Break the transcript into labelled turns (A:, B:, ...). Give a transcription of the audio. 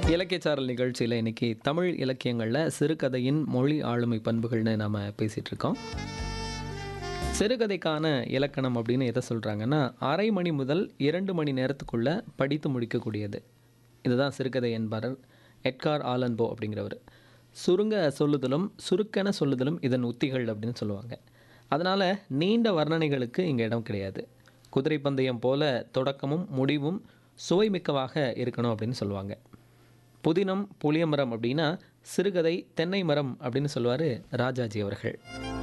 A: இலக்கியச்சாரல் நிகழ்ச்சியில் இன்னைக்கு தமிழ் இலக்கியங்களில் சிறுகதையின் மொழி ஆளுமை பண்புகள்னு நாம் பேசிகிட்டு இருக்கோம் சிறுகதைக்கான இலக்கணம் அப்படின்னு எதை சொல்கிறாங்கன்னா அரை மணி முதல் இரண்டு மணி நேரத்துக்குள்ளே படித்து முடிக்கக்கூடியது இதுதான் சிறுகதை என்பார் எட்கார் ஆலன்போ அப்படிங்கிறவர் சுருங்க சொல்லுதலும் சுருக்கென சொல்லுதலும் இதன் உத்திகள் அப்படின்னு சொல்லுவாங்க அதனால் நீண்ட வர்ணனைகளுக்கு இங்கே இடம் கிடையாது குதிரை பந்தயம் போல தொடக்கமும் முடிவும் சுவைமிக்கவாக இருக்கணும் அப்படின்னு சொல்லுவாங்க புதினம் புளியமரம் அப்படின்னா சிறுகதை தென்னை மரம் அப்படின்னு சொல்லுவார் ராஜாஜி அவர்கள்